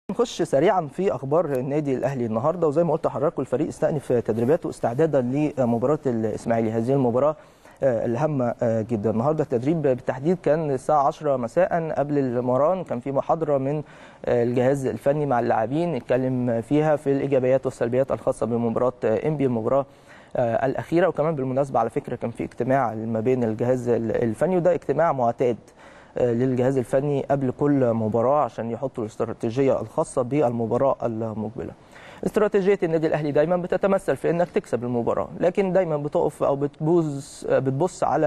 نخش سريعا في اخبار النادي الاهلي النهارده وزي ما قلت لحضراتكم الفريق استأنف تدريباته استعدادا لمباراه الاسماعيلي هذه المباراه الهامه جدا النهارده التدريب بالتحديد كان الساعه 10 مساء قبل المران كان في محاضره من الجهاز الفني مع اللاعبين اتكلم فيها في الايجابيات والسلبيات الخاصه بمباراه انبي المباراه الاخيره وكمان بالمناسبه على فكره كان في اجتماع ما بين الجهاز الفني وده اجتماع معتاد للجهاز الفني قبل كل مباراه عشان يحطوا الاستراتيجيه الخاصه بالمباراه المقبله. استراتيجيه النادي الاهلي دايما بتتمثل في انك تكسب المباراه، لكن دايما بتقف او بتبوز بتبص على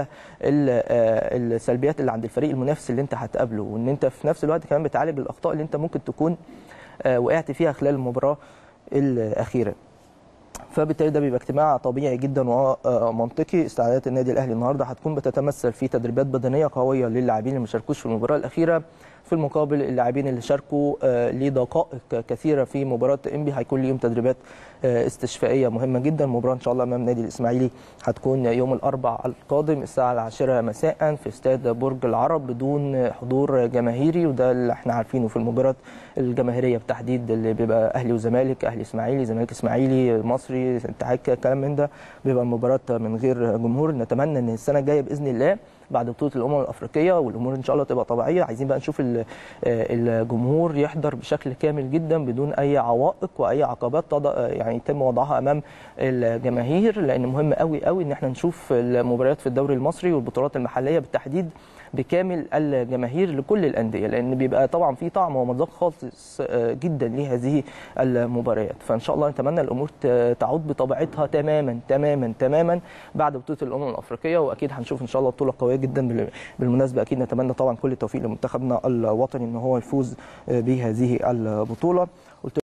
السلبيات اللي عند الفريق المنافس اللي انت هتقابله وان انت في نفس الوقت كمان بتعالج الاخطاء اللي انت ممكن تكون وقعت فيها خلال المباراه الاخيره. فبالتالي ده بيبقى اجتماع طبيعي جدا ومنطقي استعدادات النادي الاهلي النهارده هتكون بتتمثل في تدريبات بدنيه قويه للاعبين اللي ما شاركوش في المباراه الاخيره في المقابل اللاعبين اللي شاركوا لدقائق كثيره في مباراه انبي هيكون ليهم تدريبات استشفائيه مهمه جدا المباراه ان شاء الله امام نادي الاسماعيلي هتكون يوم الاربعاء القادم الساعه العاشرة مساء في استاد برج العرب بدون حضور جماهيري وده اللي احنا عارفينه في المباريات الجماهيريه بالتحديد اللي بيبقى اهلي وزمالك اهلي اسماعيلي زمالك اسماعيلي مصري اتحاد كلام من ده بيبقى المباراه من غير جمهور نتمنى ان السنه الجايه باذن الله بعد بطوله الامم الافريقيه والامور ان شاء الله تبقى طبيعيه عايزين بقى نشوف الجمهور يحضر بشكل كامل جدا بدون اي عوائق واي عقبات يعني يتم وضعها امام الجماهير لان مهم قوي قوي ان احنا نشوف المباريات في الدوري المصري والبطولات المحليه بالتحديد بكامل الجماهير لكل الانديه لان بيبقى طبعا في طعم ومذاق خاص جدا لهذه المباريات فان شاء الله نتمنى الامور تعود بطبيعتها تماما تماما تماما بعد بطوله الامم الافريقيه واكيد هنشوف ان شاء الله بطوله قويه جدا بالمناسبه اكيد نتمنى طبعا كل التوفيق لمنتخبنا الوطني ان هو يفوز بهذه البطوله